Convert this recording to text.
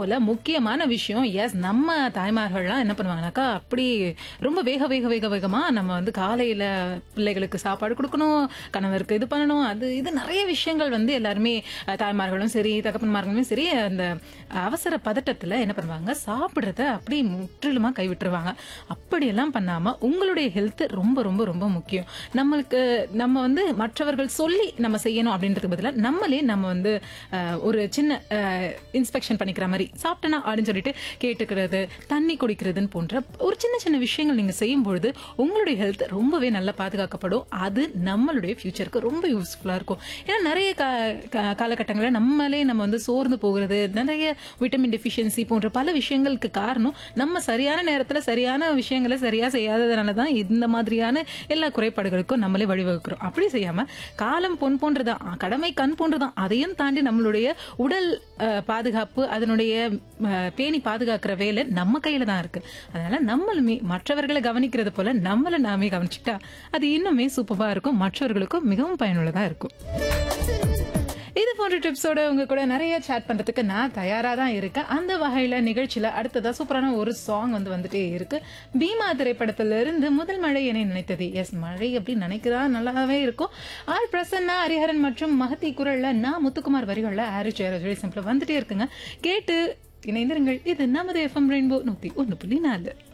போல முக்கியமான விஷயம் எஸ் நம்ம தாய்மார்கள்லாம் என்ன பண்ணுவாங்கனாக்கா அப்படி ரொம்ப வேக வேக வேக வேகமா நம்ம வந்து காலையில பிள்ளைகளுக்கு சாப்பாடு கொடுக்கணும் கணவருக்கு இது பண்ணணும் அது இது நிறைய விஷயங்கள் வந்து எல்லாருமே அஹ், தாய்மார்களும் சரி தகப்பன்மார்களும் சரி அந்த அவசர பதட்டத்துல என்ன பண்ணுவாங்க சாப்பிடுறத அப்படி முற்றிலுமா கைவிட்டுருவாங்க அப்படியெல்லாம் பண்ணாம உங்களுடைய ஹெல்த் ரொம்ப ரொம்ப ரொம்ப முக்கியம் நம்மளுக்கு நம்ம வந்து மற்றவர்கள் சொல்லி நம்ம செய்யணும் அப்படின்றதுக்கு பதிலா நம்மளே நம்ம வந்து அஹ், ஒரு சின்ன இன்ஸ்பெக்ஷன் பண்ணிக்கிற மாதிரி சாப்பிட்டனா அப்படின்னு சொல்லிட்டு கேட்டுக்கிறது தண்ணி குடிக்கிறதுன்னு போன்ற ஒரு சின்ன சின்ன விஷயங்கள் நீங்க செய்யும் பொழுது உங்களுடைய ஹெல்த் ரொம்பவே நல்லா பாதுகாக்கப்படும் அது நம்மளுடைய ஃபியூச்சருக்கு ரொம்ப யூஸ்ஃபுல்லா இருக்கும் ஏன்னா நிறைய கா- கா- காலகட்டங்களில் நம்மளே நம்ம வந்து சோர்ந்து போகிறது நிறைய விட்டமின் டெஃபிஷியன்சி போன்ற பல விஷயங்களுக்கு காரணம் நம்ம சரியான நேரத்துல சரியான விஷயங்களை சரியா செய்யாததுனால தான் இந்த மாதிரியான எல்லா குறைபாடுகளுக்கும் நம்மளே வழிவகுக்கிறோம் அப்படி செய்யாம காலம் பொன் போன்றதான் ஆ, கடமை கண் போன்றதான் அதையும் தாண்டி நம்மளுடைய உடல் அஹ், பாதுகாப்பு அதனுடைய அஹ், பேணி பாதுகாக்கிற வேலை நம்ம கையில தான் இருக்கு அதனால நம்மளுமே மற்றவர்களை கவனிக்கிறது போல நம்மள நாமே கவனிச்சுட்டா அது இன்னுமே சூப்பரா இருக்கும் மற்றவர்களுக்கும் மிகவும் பயனுள்ளதா இருக்கும் இது போன்ற டிப்ஸோட உங்க கூட நிறைய சேட் பண்றதுக்கு நான் தயாரா தான் இருக்கேன் அந்த வகையில நிகழ்ச்சியில அடுத்ததா சூப்பரான ஒரு சாங் வந்து வந்துட்டே இருக்கு பீமா திரைப்படத்துல இருந்து முதல் மழை என நினைத்தது எஸ் மழை அப்படின்னு நினைக்கிறா நல்லாவே இருக்கும் ஆர் பிரசன்னா ஹரிஹரன் மற்றும் மகத்தி குரல்ல நான் முத்துக்குமார் வரிகள்ல ஆரி சேர சிம்பிள் வந்துட்டே இருக்குங்க கேட்டு இணைந்திருங்கள் இது நமது எஃப்எம் ரெயின்போ நூத்தி ஒன்னு புள்ளி நாலு